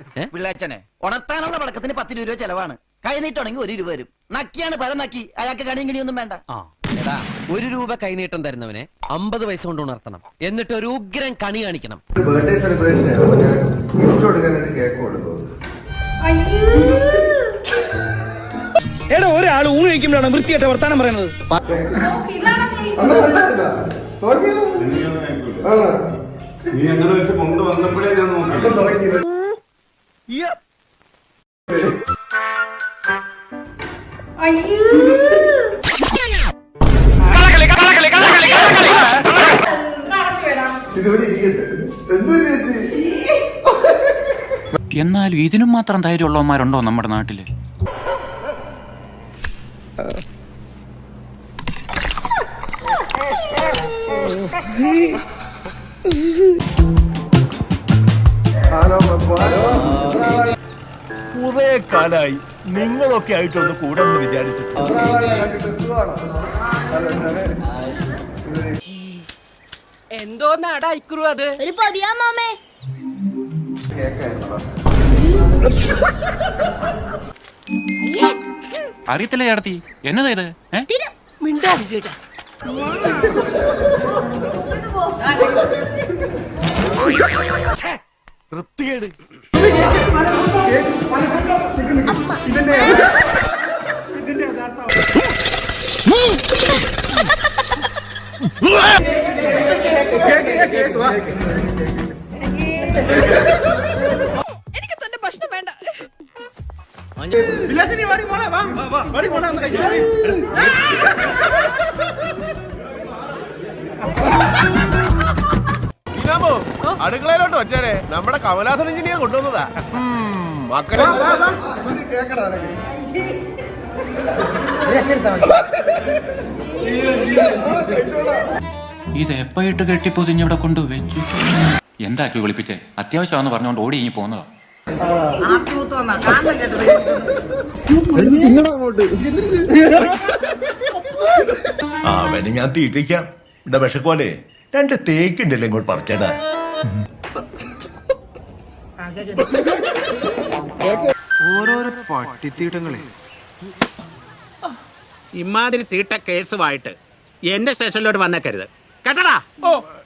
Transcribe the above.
ഏ? പിള്ളേച്ചനെ ഉണർത്താനുള്ള പടക്കത്തിന് പത്ത് രൂപ ചെലവാണ് കൈ നീട്ടുണ്ടെങ്കിൽ ഒരു രൂപ വരും നക്കിയാണ് പരം നക്കി അയാൾക്ക് കണിയും കിണിയൊന്നും വേണ്ട എടാ ഒരു രൂപ കൈനീട്ടം തരുന്നവനെ അമ്പത് പൈസ കൊണ്ട് ഉണർത്തണം എന്നിട്ട് ഒരു ഉഗ്രൻ കണി കാണിക്കണം ബർത്ത്ഡേ സെലിബ്രേഷൻ അപ്പൊ ഞാൻ ഗിഫ്റ്റ് കൊടുക്കാനായിട്ട് കേക്ക് കൊടുത്തു എടാ ഒരാൾ ഊണ് കഴിക്കുമ്പോഴാണ് വൃത്തിയായിട്ട് വർത്താനം പറയുന്നത് അന്ന് കണ്ടിട്ടില്ല. നോക്കിയോ? ആ, നീ അങ്ങനെ വെച്ച് കൊണ്ടുവന്നപ്പോഴേ ഞാൻ നോക്കി ഇപ്പൊ തുടങ്ങിയത്. ഇതിവിടെ ഇരിക്കട്ടെ എന്ത് രീതി എന്നാലും ഇതിനും മാത്രം ധൈര്യമുള്ളവന്മാരുണ്ടോ നമ്മുടെ നാട്ടില് ഹലോ ഹലോ കുറെ കാലായി നിങ്ങളൊക്കെ ആയിട്ടൊന്ന് കൂടെ എന്ന് വിചാരിച്ചിട്ട് എത്ര ആളായി കണ്ടിട്ട് സുഖമാണോ? അല്ല, ഞാന് എന്തോന്നാടാ ഇക്കുറു അത് ഒരു പതിയാ മാമേ കേക്കായിരുന്നു അറിയത്തില്ല ചേട്ടത്തി എന്നതാ ഇത് ഏ മിണ്ടാതിരിക്കട്ടെ എനിക്ക് തന്റെ ഭക്ഷണം വേണ്ട അടുക്കളയിലോട്ട് വച്ചേരെ നമ്മുടെ കമലാസൻ എഞ്ചിനീയർ കൊണ്ടുവന്നതാ മക്കളെ കേക്കടാ നിനക്ക്. ഇത് എപ്പോയിട്ട് കെട്ടിപ്പൊതിഞ്ഞവിടെ കൊണ്ട് വെച്ചു എന്താക്കി വിളിപ്പിച്ചേ അത്യാവശ്യമാണെന്ന് പറഞ്ഞുകൊണ്ട് ഓടി ഇങ്ങി പോന്നതാ ആ വേണേ ഞാൻ തീറ്റിക്കാം ഇവിടെ വിഷക്കോലെ രണ്ട് തേക്കുണ്ടല്ലോ ഇങ്ങോട്ട് പറിച്ചേടാ ഓരോരോ പട്ടിത്തീട്ടങ്ങളെ ഇമാതിരി തീട്ട കേസുമായിട്ട് എന്റെ സ്റ്റേഷനിലോട്ട് വന്നേക്കരുത് കേട്ടടാ ഓ